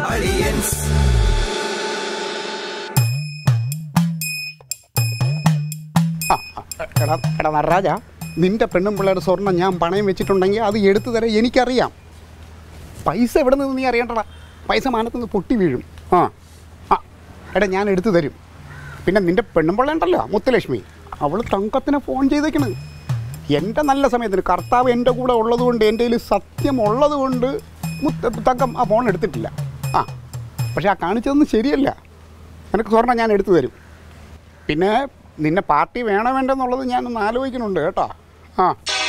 ആ, ആ, എടാ എടാ നടരാജ നിന്റെ പെണ്ണും പിള്ളേരുടെ സ്വർണം ഞാൻ പണയം വെച്ചിട്ടുണ്ടെങ്കിൽ അത് എടുത്തു തരാൻ എനിക്കറിയാം പൈസ എവിടെ നിന്ന് നീ അറിയണ്ടടാ പൈസ മാനത്ത് നിന്ന് പൊട്ടി വീഴും ആ ആ എടാ ഞാൻ എടുത്തു തരും പിന്നെ നിന്റെ പെണ്ണും പിള്ള ഉണ്ടല്ലോ മുത്തലക്ഷ്മി അവൾ തങ്കത്തിന് ഫോൺ ചെയ്തേക്കണ് എൻ്റെ നല്ല സമയത്തിന് കർത്താവ് എൻ്റെ കൂടെ ഉള്ളതുകൊണ്ട് എൻ്റെ കയ്യിൽ സത്യം ഉള്ളതുകൊണ്ട് മുത്ത തങ്കം ആ ഫോൺ എടുത്തിട്ടില്ല ആ പക്ഷെ ആ കാണിച്ചതൊന്നും ശരിയല്ല നിനക്ക് സ്വർണ്ണം ഞാൻ എടുത്തു തരും പിന്നെ നിന്നെ പാർട്ടി വേണോ വേണ്ടെന്നുള്ളത് ഞാനൊന്ന് ആലോചിക്കുന്നുണ്ട് കേട്ടോ ആ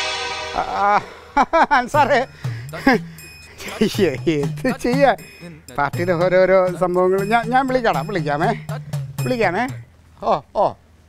ആ, സാറേ എന്ത് ചെയ്യാ പാർട്ടിയുടെ ഓരോരോ സംഭവങ്ങൾ ഞാൻ ഞാൻ വിളിക്കാടാ വിളിക്കാമേ വിളിക്കാമേ ഓ ഓ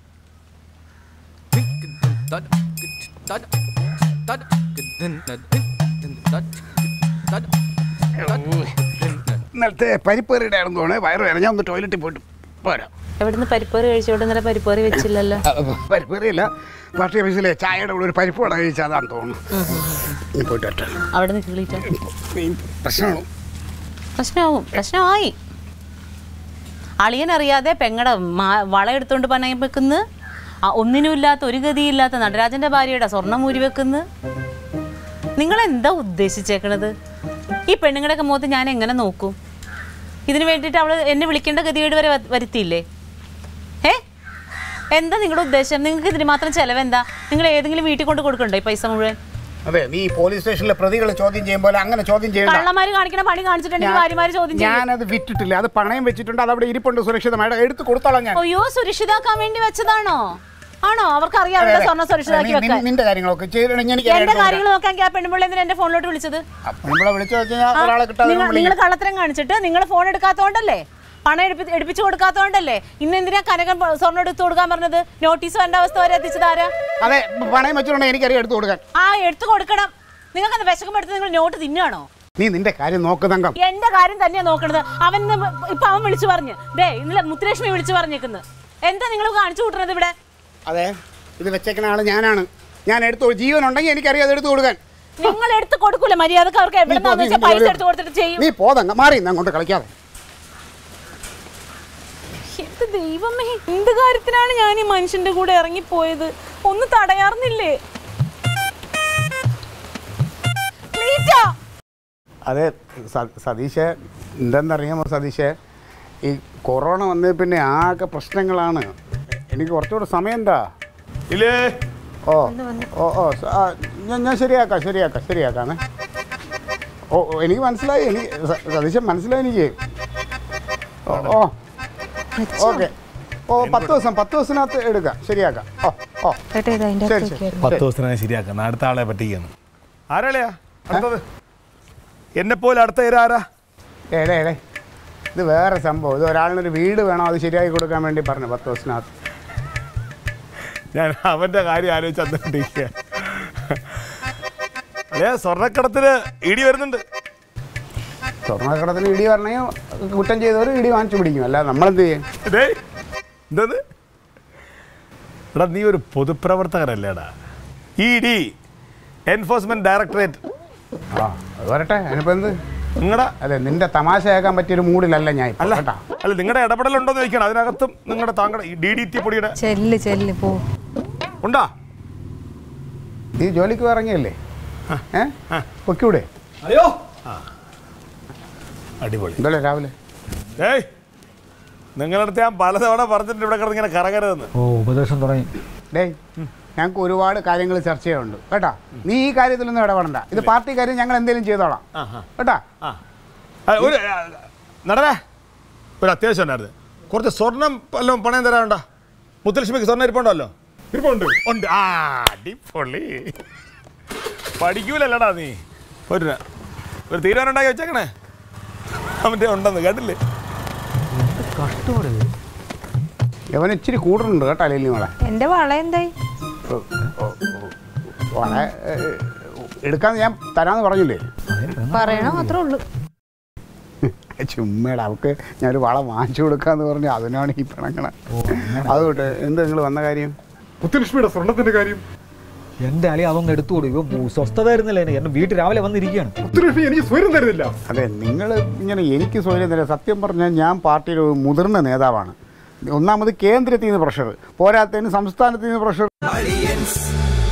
ഇന്നലത്തെ പരിപ്പേറിയുടെ ആണെന്ന് തോന്നുന്നു വയറ് വേറെ ഞാൻ ഒന്ന് ടോയ്ലറ്റിൽ പോയിട്ട് പോരാ എവിടുന്ന് പരിപ്പേറി കഴിച്ചോണ്ട് ഇന്നലെ പരിപ്പേറി വെച്ചില്ലല്ലോ പരിപ്പേറിയില്ല പാർട്ടി ഓഫീസിലെ ചായയുടെ കൂടെ ഒരു പരിപ്പ് വട കഴിച്ചതാന്ന് തോന്നുന്നു ഇനി പോയിട്ട് വരട്ടെ അവിടെ നിന്ന് കിളിച്ചോ ഈ പ്രശ്നമാണ് പ്രശ്നമാവും പ്രശ്നമായി അളിയൻ അറിയാതെ പെങ്ങടെ മാ- വള എടുത്തോണ്ട് പണയം വെക്കുന്നു ആ ഒന്നിനുമില്ലാത്ത ഒരു ഗതിയില്ലാത്ത നടരാജന്റെ ഭാര്യയുടെ സ്വർണം ഊരി വെക്കുന്നു നിങ്ങൾ എന്താ ഉദ്ദേശിച്ചേക്കണത് ഈ പെണ്ണുങ്ങളുടെയൊക്കെ മുഖത്ത് ഞാൻ എങ്ങനെ നോക്കും ഇതിന് വേണ്ടിയിട്ട് അവള് എന്നെ വിളിക്കേണ്ട ഗതികേട് വരെ വ- വരുത്തിയില്ലേ ഏ എന്താ നിങ്ങളുടെ ഉദ്ദേശം നിങ്ങൾക്ക് ഇതിന് മാത്രം ചെലവെന്താ നിങ്ങൾ ഏതെങ്കിലും വീട്ടിൽ കൊണ്ട് കൊടുക്കണ്ടോ ഈ പൈസ മുഴുവൻ അതെ നീ പോലീസ് സ്റ്റേഷനിലെ പ്രതികളെ ചോദ്യം ചെയ്യുമ്പോൾ അങ്ങനെ ചോദ്യം ചെയ്യണ്ട കള്ളന്മാര് കാണിക്കണ പണി കാണിച്ചിട്ടുണ്ടെങ്കിൽ ഭാര്യമാര് ചോദ്യം ചെയ്യും ഞാനത് വിറ്റിട്ടില്ല അത് പണയം വെച്ചിട്ടുണ്ട് അത് അവിടെ ഇരിപ്പുണ്ട് സുരക്ഷിതമായിട്ട് എടുത്ത് കൊടുത്തോളാം ഞാൻ അയ്യോ സുരക്ഷിതാക്കാൻ വേണ്ടി വെച്ചതാണോ ആണോ അവർക്ക് അവരുടെ സ്വർണ്ണം സുരക്ഷിതാക്കി നീ- വെക്കാൻ നീ- നിന്റെ കാര്യങ്ങളൊക്കെ ചെയ്തിട്ടുണ്ടെങ്കിൽ എനിക്ക് എന്റെ കാര്യങ്ങൾ നോക്കാൻ ആ പെണ്ണുമ്പിള്ള എന്തിനാ എന്റെ ഫോണിലോട്ട് വിളിച്ചത് നമ്മളെ വിളിച്ചു വെച്ചാൽ ഒരാളെ കിട്ടാതെ നിങ്ങൾ നമ്മൾ നിങ്ങൾ കള്ളത്തരം കാണിച്ചിട്ട് നിങ്ങൾ ഫോൺ എടുക്കാത്തോണ്ടല്ലേ പണം എടുപ്പി എടുപ്പിച്ചു കൊടുക്കാത്തോണ്ടല്ലേ ഇന്ന് എന്തിനാ കനകം പ- സ്വർണ്ണം എടുത്തു കൊടുക്കാൻ പറഞ്ഞത് നോട്ടീസ് വേണ്ട അവസ്ഥ വരെ എത്തിച്ചത് ആരാ അതെ പണയം വെച്ചിട്ടുണ്ടെങ്കിൽ എനിക്കറിയാം എടുത്ത് കൊടുക്കാൻ ആ എടുത്തു കൊടുക്കണം നിങ്ങൾക്ക് അത് വിശക്കുമ്പോൾ എടുത്ത് നിങ്ങൾ നോട്ട് തിന്നാണോ നീ നിന്റെ കാര്യം നോക്ക് തങ്കം എന്റെ കാര്യം തന്നെയാ നോക്കണത് അവൻ ഇന്ന് ഇപ്പൊ അവൻ വിളിച്ചു പറഞ്ഞു ദേ ഇന്നലെ മുത്തുലക്ഷ്മി വിളിച്ചു പറഞ്ഞേക്കുന്നു എന്താ നിങ്ങൾ കാണിച്ചു കൂട്ടുന്നത് ഇവിടെ അതെ ഇത് വെച്ചേക്കുന്ന ആള് ഞാനാണ് ഞാൻ എടുത്തു ജീവൻ ഉണ്ടെങ്കിൽ എനിക്കറിയാം അത് എടുത്തു കൊടുക്കാൻ നിങ്ങൾ എടുത്ത് കൊടുക്കൂല മര്യാദക്ക് അവർക്ക് നീ എവിടെ പോ, നീ വെച്ചാൽ നിന്റെ പൈസ ജോലി എടുത്ത് കൊടുത്തിട്ട് ചെയ്യും നീ പോ തങ്കം മാറി ഇന്ന് അങ്ങോട്ട് കളിക്കാതെ എന്റെ ദൈവമേ എന്ത് കാര്യത്തിനാണ് ഞാൻ ഈ മനുഷ്യന്റെ കൂടെ ഇറങ്ങിപ്പോയത് ഒന്ന് തടയാർന്നില്ലേ ക്ലീറ്റ! അതെ സ- സതീഷ് എന്തെന്നറിയാമോ സതീഷ് ഈ കൊറോണ വന്നേ പിന്നെ ആകെ പ്രശ്നങ്ങളാണ് എനിക്ക് കുറച്ചുകൂടെ സമയം എന്താ ഇല്ലേ ഓ ഓ ഓ സ- ആ, ഞാൻ ഞാൻ ശരിയാക്കാം ശരിയാക്കാം ശരിയാക്കാമേ ഓ ഓ, എനിക്ക് മനസ്സിലായി എനിക്ക് സ- സതീശൻ മനസ്സിലായി എനിക്ക് ഓ ഓ ഓക്കെ ഓ പത്ത് ദിവസം പത്ത് ദിവസത്തിനകത്ത് എടുക്കാം ശരിയാക്കാം ഓ ഓ ശരി ശരി പത്ത് ദിവസത്തിനാണ് ശരിയാക്കുന്നത് അടുത്ത ആളെ പറ്റിക്കുന്നു ആരാളെയാ അടുത്തത് എന്നെ പോലെ അടുത്ത ഇര ആരാ ഏടേ ഏടേ ഇത് വേറെ സംഭവം ഇത് ഒരാളിനൊരു വീട് വേണം അത് ശരിയാക്കി കൊടുക്കാൻ വേണ്ടി പറഞ്ഞു പത്ത് ദിവസത്തിനകത്ത് ഞാൻ അവന്റെ കാര്യം ആലോചിച്ച് അന്നിട്ടിരിക്കുക അല്ലേ സ്വർണ്ണക്കടത്തിന് ഇടി വരുന്നുണ്ട് സ്വർണ്ണക്കടത്തിന് ഇടി പറഞ്ഞെങ്കിൽ കുറ്റം ചെയ്തവർ ഇടി വാങ്ങിച്ചു പിടിക്കും അല്ല നമ്മളെന്ത് ചെയ്യും ഇതേ എന്തത് എടാ നീ ഒരു പൊതുപ്രവർത്തകരല്ലേടാ ഇ ഡി എൻഫോഴ്സ്മെന്റ് ഡയറക്ടറേറ്റ് ആ അത് വരട്ടെ അതിനിപ്പോൾ എന്ത് നിങ്ങളുടെ അതെ നിന്റെ തമാശ കേൾക്കാൻ പറ്റിയൊരു മൂഡിലല്ല ഞാൻ ഇപ്പോൾ അല്ല കേട്ടാ അല്ല നിങ്ങളുടെ ഇടപെടലുണ്ടോ എന്ന് ചോദിക്കണം അതിനകത്തും നിങ്ങളുടെ താങ്കളുടെ ഈ ഡി ഡി ടി പൊടിയുടെ ചെല്ല് ചെല്ല് പോ ഉണ്ടോ നീ ജോലിക്ക് ഇറങ്ങിയല്ലേ ഏ പൊക്കൂടെ അയ്യോ അടിപൊളി എന്തല്ലേ രാവിലെ ഏയ് നിങ്ങളുടെ അടുത്ത് ഞാൻ പലതവണ പറഞ്ഞിട്ടുണ്ട് ഇവിടെ കിടന്ന് ഇങ്ങനെ കറങ്ങരുതെന്ന് ഓ ഉപദേശം തുടങ്ങി ഡേയ് ഞങ്ങൾക്ക് ഒരുപാട് കാര്യങ്ങൾ ചർച്ച ചെയ്യാനുണ്ട് കേട്ടാ നീ ഈ കാര്യത്തിലൊന്നും ഇടപെടണ്ട ഇത് പാർട്ടി കാര്യം ഞങ്ങൾ എന്തെങ്കിലും ചെയ്തോളാം കേട്ടാ ആ ആ, ഒരു ആ, നടരാ ഒരു അത്യാവശ്യം ഉണ്ടായിരുന്നു കുറച്ച് സ്വർണം വല്ലതും പണയം തരാനുണ്ടോ മുത്തലക്ഷ്മിക്ക് സ്വർണ്ണം ഇരിപ്പുണ്ടല്ലോ ഇരിപ്പുണ്ട് ഉണ്ട് ആ അടിപൊളി പഠിക്കൂലല്ലടാ നീ ഒരു ഒരു തീരുമാനം ഉണ്ടാക്കി വെച്ചേക്കണേ അവൻ്റെ ഉണ്ടെന്ന് കേട്ടില്ലേ കഷ്ടപ്പെടരുത് ഇവൻ ഇച്ചിരി കൂടുതലുണ്ട് കേട്ടോ ലില്ലി മോളെ എന്റെ വള എന്തായി ഓ, ഓ, ഓ, വളരെ ഏ, എടുക്കാന്ന് ഞാൻ തരാന്ന് പറഞ്ഞില്ലേ പറയണ മാത്രമേ ഉള്ളൂ ചുമ്മയുടെ അവൾക്ക് ഞാനൊരു വള വാങ്ങിച്ചു കൊടുക്കാന്ന് പറഞ്ഞു അതിനാണ് ഈ പിണങ്ങണ അതുകൊണ്ട് എന്ത് നിങ്ങൾ വന്ന കാര്യം മുത്തലക്ഷ്മിയുടെ സ്വർണത്തിന്റെ കാര്യം എന്റെ അളി അതൊന്ന് എടുത്തു കൊടുക്കും ഇപ്പൊ സ്വസ്ഥത ആയിരുന്നില്ല എന്റെ വീട്ടിൽ രാവിലെ വന്നിരിക്കുകയാണ് മുത്തുലക്ഷ്മി എനിക്ക് സ്വയം തരുന്നില്ല അതെ നിങ്ങൾ ഇങ്ങനെ എനിക്ക് സ്വയം തരാം സത്യം പറഞ്ഞാൽ ഞാൻ പാർട്ടിയുടെ ഒരു മുതിർന്ന നേതാവാണ് ഒന്നാമത് കേന്ദ്രത്തിൽ നിന്ന് പ്രഷർ പോരാത്തതിന് സംസ്ഥാനത്തിൽ നിന്ന് പ്രഷർ